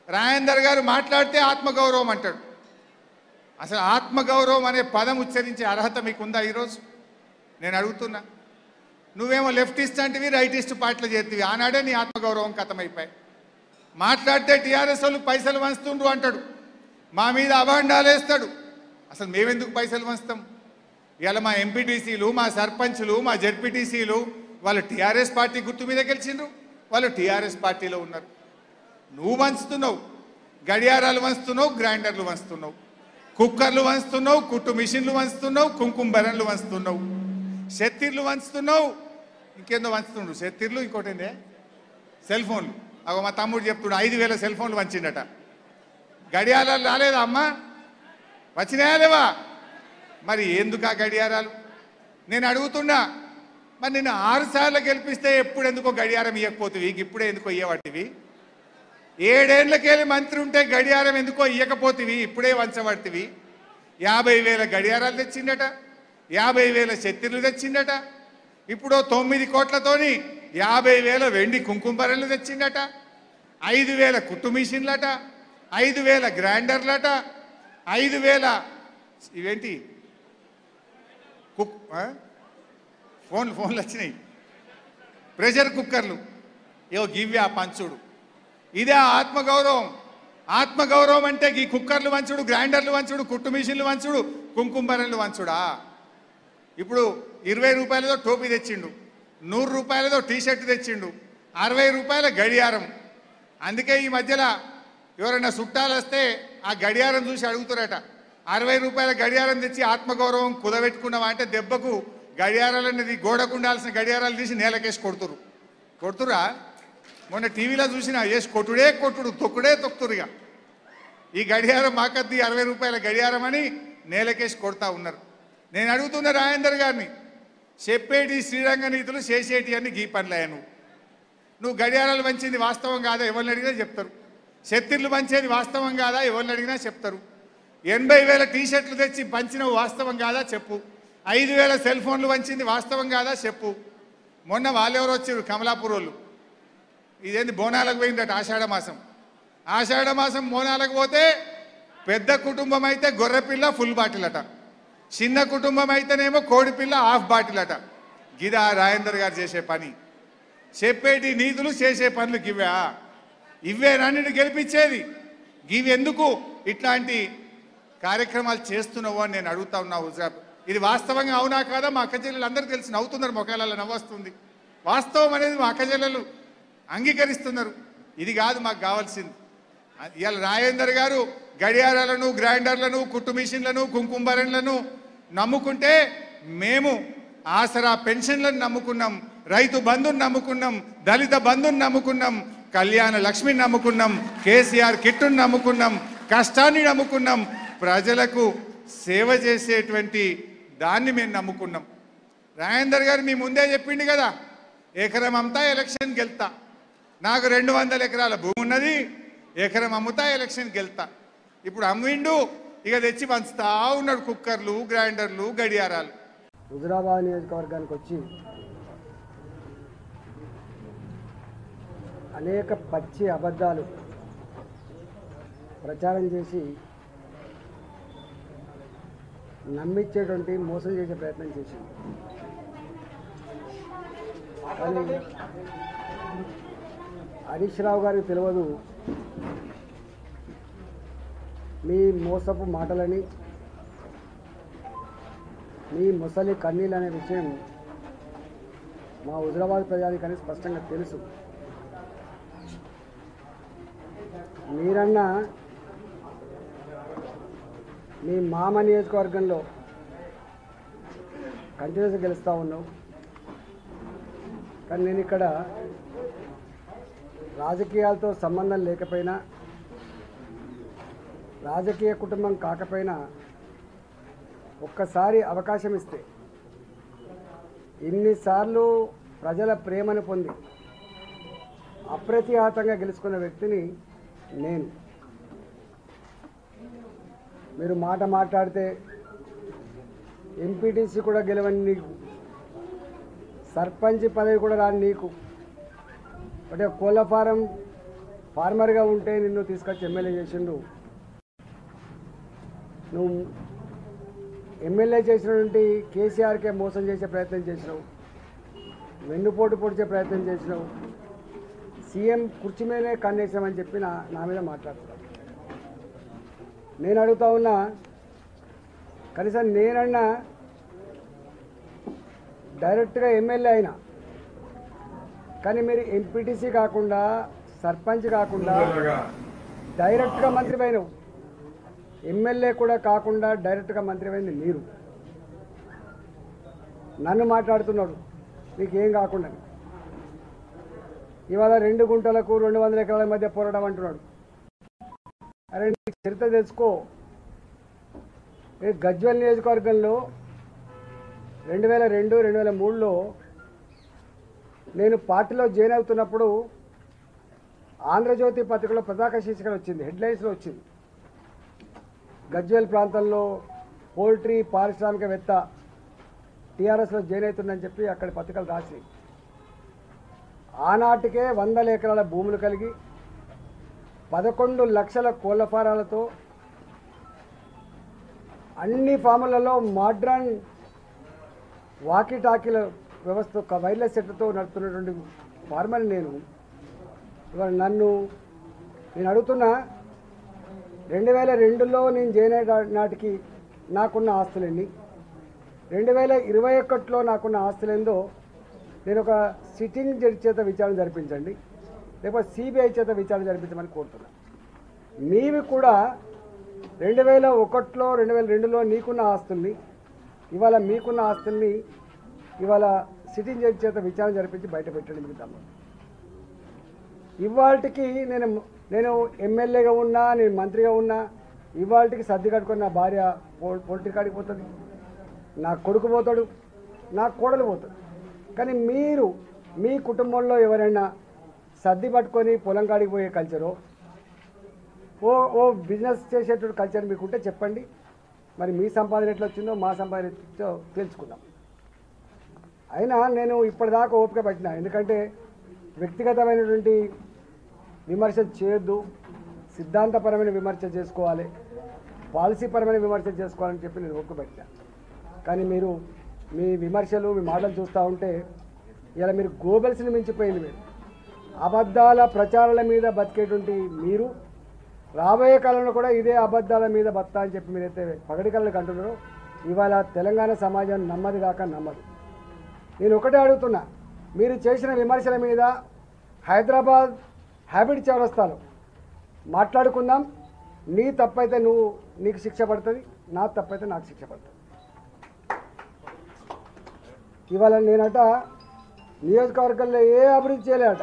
రాజేందర్ గారు మాట్లాడితే ఆత్మగౌరవం అంటాడు అసలు ఆత్మగౌరవం అనే పదం ఉచ్చరించే అర్హత మీకుందా ఈరోజు నేను అడుగుతున్నా నువ్వేమో లెఫ్టిస్ట్ అంటివి రైటిస్ట్ పార్టీలు చేతివి ఆనాడే నీ ఆత్మగౌరవం కథమైపోయి మాట్లాడితే టీఆర్ఎస్ వాళ్ళు పైసలు వంచుతుండ్రు అంటాడు మా మీద అభాండాలు వేస్తాడు అసలు మేమెందుకు పైసలు వంచుతాం ఇవాళ మా ఎంపీటీసీలు మా సర్పంచ్లు మా జడ్పీటీసీలు వాళ్ళు టీఆర్ఎస్ పార్టీ గుర్తు మీద గెలిచిండ్రు వాళ్ళు టీఆర్ఎస్ పార్టీలో ఉన్నారు నువ్వు వంచుతున్నావు గడియారాలు వంచుతున్నావు గ్రైండర్లు వంచుతున్నావు కుక్కర్లు వంచుతున్నావు కుట్టు మిషన్లు వంచుతున్నావు కుంకుమ బెరన్లు వంచుతున్నావు శత్తిర్లు వంచుతున్నావు ఇంకేందో వంచుతుండ్రు శత్తిర్లు ఇంకోటి ఏందే సెల్ ఫోన్లు అగో మా తమ్ముడు చెప్తుడు ఐదు వేల సెల్ ఫోన్లు వంచిండట గడియారాలు రాలేదా అమ్మా వచ్చినాయా లేవా మరి ఎందుకు ఆ గడియారాలు నేను అడుగుతున్నా మరి నేను ఆరు సార్లు గెలిపిస్తే ఎప్పుడు ఎందుకో గడియారం ఇవ్వకపోతివి ఇప్పుడే ఎందుకో ఇయ్యబట్టివి ఏడేళ్లకెళ్ళి మంత్రి ఉంటే గడియారం ఎందుకో ఇయ్యకపోతివి ఇప్పుడే వంచబడితివి యాభై వేల గడియారాలు తెచ్చిండట యాభై వేల శత్రులు తెచ్చిండట ఇప్పుడు తొమ్మిది కోట్లతోని యాభై వేల వెండి కుంకుమరలు తెచ్చిండట ఐదు వేల కుట్టు మిషన్లట ఐదు వేల గ్రైండర్లట ఐదు వేల ఇవేంటి కుక్ ఆ? ఫోన్లు ఫోన్లు వచ్చినాయి ప్రెషర్ కుక్కర్లు ఏవో గివ్యా పంచుడు ఇదే ఆత్మగౌరవం ఆత్మగౌరవం అంటే ఈ కుక్కర్లు వంచుడు గ్రైండర్లు వంచుడు కుట్టు మిషన్లు వంచుడు కుంకుమరన్లు వంచుడా ఇప్పుడు ఇరవై రూపాయలతో టోపీ తెచ్చిండు నూరు రూపాయలతో టీ షర్ట్ తెచ్చిండు అరవై రూపాయల గడియారం అందుకే ఈ మధ్యలో ఎవరైనా చుట్టాలు వస్తే ఆ గడియారం చూసి అడుగుతారట అరవై రూపాయల గడియారం తెచ్చి ఆత్మగౌరవం కుదబెట్టుకున్నావా అంటే దెబ్బకు గడియారాలనేది గోడకు ఉండాల్సిన గడియారాలు తీసి నేలకేసి కొడుతురు కొడుతురా మొన్న టీవీలో చూసిన వేసి కొట్టుడే కొట్టుడు తొక్కుడే తొక్కుతురుగా ఈ గడియారం మాకద్ది అరవై రూపాయల గడియారం అని నేలకేసి కొడతా ఉన్నారు నేను అడుగుతున్న రాజేందర్ గారిని చెప్పేటి శ్రీరంగ నీతులు చేసేటి అని గీ పనులయ్యా నువ్వు నువ్వు గడియారాలు వంచింది వాస్తవం కాదా ఎవరిని అడిగినా చెప్తారు శత్రులు పంచేది వాస్తవం కాదా ఎవరిని అడిగినా చెప్తారు ఎనభై వేల టీ షర్ట్లు తెచ్చి పంచినవి వాస్తవం కాదా చెప్పు ఐదు వేల సెల్ ఫోన్లు వంచింది వాస్తవం కాదా చెప్పు మొన్న వాళ్ళెవరు వచ్చారు కమలాపూర్ వాళ్ళు ఇదేంది బోనాలకు పోయిందట ఆషాఢ మాసం ఆషాఢ మాసం బోనాలకు పోతే పెద్ద కుటుంబం అయితే గొర్రెపిల్ల ఫుల్ బాటిల్ అట చిన్న కుటుంబం అయితేనేమో కోడి పిల్ల హాఫ్ బాటిల్ అట గిదా రాజేందర్ గారు చేసే పని చెప్పేటి నీతులు చేసే పనులు గివ్వా ఇవే నన్ను గెలిపించేది గివి ఎందుకు ఇట్లాంటి కార్యక్రమాలు చేస్తున్నావు అని నేను అడుగుతా ఉన్నా హుజాబ్ ఇది వాస్తవంగా అవునా కాదా మా అక్క చెల్లెలు అందరికీ తెలిసి నవ్వుతున్నారు మొఖాలలో నవ్వొస్తుంది వాస్తవం అనేది మా అక్క చెల్లెలు అంగీకరిస్తున్నారు ఇది కాదు మాకు కావాల్సింది ఇవాళ రాజేందర్ గారు గడియారాలను గ్రైండర్లను కుట్టు మిషన్లను కుంకుమరణలను నమ్ముకుంటే మేము ఆసరా పెన్షన్లను నమ్ముకున్నాం రైతు బంధుని నమ్ముకున్నాం దళిత బంధుని నమ్ముకున్నాం కళ్యాణ లక్ష్మిని నమ్ముకున్నాం కేసీఆర్ కిట్టుని నమ్ముకున్నాం కష్టాన్ని నమ్ముకున్నాం ప్రజలకు సేవ చేసేటువంటి దాన్ని మేము నమ్ముకున్నాం రాజేందర్ గారు మీ ముందే చెప్పిండు కదా ఎకరం అమ్ముతా ఎలక్షన్ గెలుతా నాకు రెండు వందల ఎకరాల భూమి ఉన్నది ఎకరం అమ్ముతా ఎలక్షన్ గెలుతా ఇప్పుడు అమ్మిండు ఇక తెచ్చి పంచుతా ఉన్నాడు కుక్కర్లు గ్రైండర్లు గడియారాలు హుజురాబాద్ నియోజకవర్గానికి వచ్చి అనేక పచ్చి అబద్ధాలు ప్రచారం చేసి నమ్మించేటువంటి మోసం చేసే ప్రయత్నం చేసింది కానీ హరీష్ రావు గారికి తెలియదు మీ మోసపు మాటలని మీ ముసలి కన్నీళ్ళు అనే విషయం మా హుజరాబాద్ ప్రజానికని స్పష్టంగా తెలుసు మీరన్నా మీ మామ నియోజకవర్గంలో కంటిన్యూస్గా గెలుస్తూ ఉన్నావు కానీ నేను ఇక్కడ రాజకీయాలతో సంబంధం లేకపోయినా రాజకీయ కుటుంబం కాకపోయినా ఒక్కసారి అవకాశం ఇస్తే ఇన్నిసార్లు ప్రజల ప్రేమను పొంది అప్రతిహాతంగా గెలుచుకున్న వ్యక్తిని నేను మీరు మాట మాట్లాడితే ఎంపీటీసీ కూడా గెలవని నీకు సర్పంచ్ పదవి కూడా రాని నీకు అంటే కోళ్ళ ఫారం ఫార్మర్గా ఉంటే నిన్ను తీసుకొచ్చి ఎమ్మెల్యే చేసిండు నువ్వు ఎమ్మెల్యే చేసినటువంటి కేసీఆర్కే మోసం చేసే ప్రయత్నం చేసినావు వెన్నుపోటు పొడిచే ప్రయత్నం చేసినావు సీఎం కుర్చీ మీదనే కన్నేసామని చెప్పి నా నా మీద మాట్లాడుతున్నావు నేను అడుగుతా ఉన్నా కనీసం నేనన్నా డైరెక్ట్గా ఎమ్మెల్యే అయినా కానీ మీరు ఎంపీటీసీ కాకుండా సర్పంచ్ కాకుండా డైరెక్ట్గా మంత్రి అయినావు ఎమ్మెల్యే కూడా కాకుండా డైరెక్ట్గా మంత్రి అయింది మీరు నన్ను మాట్లాడుతున్నాడు మీకు ఏం కాకుండా ఇవాళ రెండు గుంటలకు రెండు వందల ఎకరాల మధ్య పోరాటం అంటున్నాడు అరే నీ చరిత్ర తెలుసుకో ఈ గజ్వల్ నియోజకవర్గంలో రెండు వేల రెండు రెండు వేల మూడులో నేను పార్టీలో జాయిన్ అవుతున్నప్పుడు ఆంధ్రజ్యోతి పత్రికలో పతాక శీర్షికలు వచ్చింది హెడ్లైన్స్లో వచ్చింది గజ్వేల్ ప్రాంతంలో పోల్ట్రీ పారిశ్రామికవేత్త టీఆర్ఎస్లో జాయిన్ అవుతుందని చెప్పి అక్కడి పత్రికలు రాసి ఆనాటికే వందల ఎకరాల భూములు కలిగి పదకొండు లక్షల కోళ్ల ఫారాలతో అన్ని ఫాములలో మోడ్రన్ వాకీ టాకీల వ్యవస్థ ఒక వైర్లెస్ సెట్తో నడుపుతున్నటువంటి ఫార్మర్ని నేను ఇవాళ నన్ను నేను అడుగుతున్నా రెండు వేల రెండులో నేను జాయిన్ అయ్యే నాటికి నాకున్న ఆస్తులన్నీ రెండు వేల ఇరవై ఒకటిలో నాకున్న ఆస్తులేందో నేను ఒక సిట్టింగ్ జడ్జి చేత విచారణ జరిపించండి లేకపోతే సిబిఐ చేత విచారణ జరిపించమని కోరుతున్నా మీవి కూడా రెండు వేల ఒకటిలో రెండు వేల రెండులో నీకున్న ఆస్తుల్ని ఇవాళ మీకున్న ఆస్తుల్ని ఇవాళ సిట్టింగ్ జడ్జి చేత విచారణ జరిపించి బయట పెట్టండి మీకు దమ్ము ఇవాళకి నేను నేను ఎమ్మెల్యేగా ఉన్నా నేను మంత్రిగా ఉన్నా ఇవాళకి సర్ది కట్టుకొని నా భార్య పో- పోల్ట్రీ కాడికి పోతుంది నా కొడుకు పోతాడు నా కోడలు పోతాడు కానీ మీరు మీ కుటుంబంలో ఎవరైనా సర్ది పట్టుకొని పొలం కాడికి పోయే కల్చరు ఓ ఓ బిజినెస్ చేసేటువంటి కల్చర్ మీకు ఉంటే చెప్పండి మరి మీ సంపాదన ఎట్లా వచ్చిందో మా సంపాదన ఎట్లా వచ్చిందో తెలుసుకుందాం అయినా నేను ఇప్పటిదాకా ఓపిక పట్టిన ఎందుకంటే వ్యక్తిగతమైనటువంటి విమర్శ చేయొద్దు సిద్ధాంతపరమైన విమర్శ చేసుకోవాలి పాలసీపరమైన విమర్శ చేసుకోవాలని చెప్పి నేను ఓపిక పట్టిన కానీ మీరు మీ విమర్శలు మీ మాటలు చూస్తూ ఉంటే ఇలా మీరు గోబెల్స్ని మించిపోయింది మీరు అబద్ధాల ప్రచారాల మీద బతికేటువంటి మీరు రాబోయే కాలంలో కూడా ఇదే అబద్ధాల మీద బతా అని చెప్పి మీరైతే పగటి కళ్ళకి అంటున్నారో ఇవాళ తెలంగాణ సమాజం నమ్మది కాక నమ్మదు నేను ఒకటే అడుగుతున్నా మీరు చేసిన విమర్శల మీద హైదరాబాద్ హ్యాబిట్ చౌరస్తాలో మాట్లాడుకుందాం నీ తప్పైతే నువ్వు నీకు శిక్ష పడుతుంది నా తప్పైతే నాకు శిక్ష పడుతుంది ఇవాళ నేనట నియోజకవర్గంలో ఏ అభివృద్ధి చేయలేట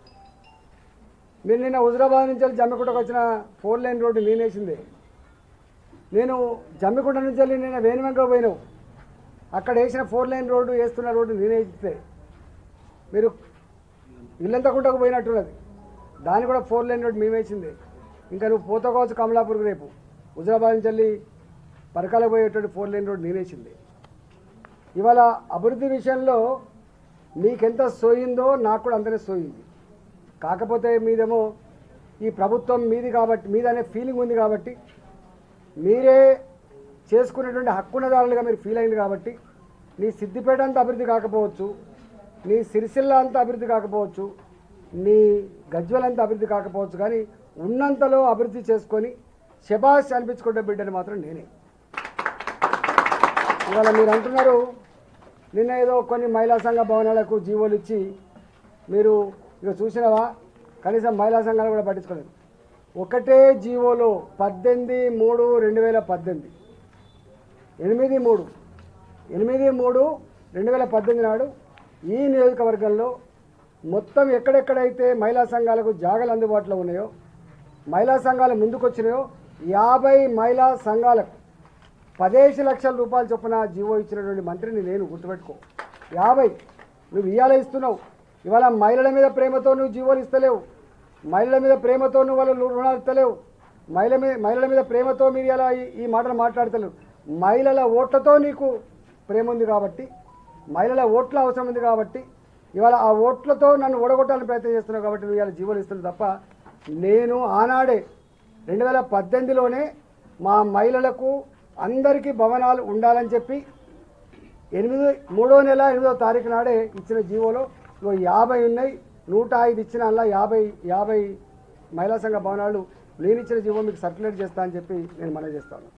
మీరు నిన్న హుజరాబాద్ నుంచి వెళ్ళి జమ్మికుంటకు వచ్చిన ఫోర్ లైన్ రోడ్డు నేనేసింది నేను జమ్మికుంట నుంచి వెళ్ళి నిన్న వేణువెంక పోయినావు అక్కడ వేసిన ఫోర్ లైన్ రోడ్డు వేస్తున్న రోడ్డు నేనే ఇస్తే మీరు ఇల్లంతా కుంటకు పోయినట్టున్నది దాన్ని కూడా ఫోర్ లైన్ రోడ్ మేము వేసింది ఇంకా నువ్వు పోతకోవచ్చు కమలాపూర్కి రేపు హుజరాబాద్ నుంచి వెళ్ళి పరకాలకు పోయేటువంటి ఫోర్ లైన్ రోడ్ నేనేసింది ఇవాళ అభివృద్ధి విషయంలో నీకెంత సోయిందో నాకు కూడా అంతనే సోయింది కాకపోతే మీదేమో ఈ ప్రభుత్వం మీది కాబట్టి మీదనే ఫీలింగ్ ఉంది కాబట్టి మీరే చేసుకునేటువంటి హక్కున్నదారులుగా మీరు ఫీల్ అయింది కాబట్టి నీ సిద్దిపేట అంత అభివృద్ధి కాకపోవచ్చు నీ సిరిసిల్ల అంత అభివృద్ధి కాకపోవచ్చు నీ గజ్వల్ అంత అభివృద్ధి కాకపోవచ్చు కానీ ఉన్నంతలో అభివృద్ధి చేసుకొని శబాష్ అనిపించుకుంటే బిడ్డని మాత్రం నేనే ఇవాళ మీరు అంటున్నారు నిన్న ఏదో కొన్ని మహిళా సంఘ భవనాలకు జీవోలు ఇచ్చి మీరు ఇక చూసినవా కనీసం మహిళా సంఘాలు కూడా పట్టించుకోలేదు ఒకటే జీవోలో పద్దెనిమిది మూడు రెండు వేల పద్దెనిమిది ఎనిమిది మూడు ఎనిమిది మూడు రెండు వేల పద్దెనిమిది నాడు ఈ నియోజకవర్గంలో మొత్తం ఎక్కడెక్కడైతే మహిళా సంఘాలకు జాగాలు అందుబాటులో ఉన్నాయో మహిళా సంఘాలు ముందుకొచ్చినాయో యాభై మహిళా సంఘాలకు పదిహేను లక్షల రూపాయలు చొప్పున జీవో ఇచ్చినటువంటి మంత్రిని నేను గుర్తుపెట్టుకో యాభై నువ్వు ఇవాళ ఇస్తున్నావు ఇవాళ మహిళల మీద ప్రేమతో నువ్వు జీవోలు ఇస్తలేవు మహిళల మీద ప్రేమతో నువ్వు వాళ్ళు రుణాలు ఇస్తలేవు మహిళ మీద మహిళల మీద ప్రేమతో మీరు ఇలా ఈ- ఈ మాటలు మాట్లాడతలేవు మహిళల ఓట్లతో నీకు ప్రేమ ఉంది కాబట్టి మహిళల ఓట్ల అవసరం ఉంది కాబట్టి ఇవాళ ఆ ఓట్లతో నన్ను ఓడగొట్టాలని ప్రయత్నం చేస్తున్నావు కాబట్టి నువ్వు ఇవాళ జీవోలు ఇస్తున్నావు తప్ప నేను ఆనాడే రెండు వేల పద్దెనిమిదిలోనే మా మహిళలకు అందరికీ భవనాలు ఉండాలని చెప్పి ఎనిమిది మూడో నెల ఎనిమిదో తారీఖు నాడే ఇచ్చిన జీవోలో ఇగో యాభై ఉన్నాయి నూట ఐదు ఇచ్చిన అలా యాభై యాభై మహిళా సంఘ భవనాలు నేను ఇచ్చిన జీవో మీకు సర్క్యులేట్ చేస్తా అని చెప్పి నేను మనవి చేస్తాను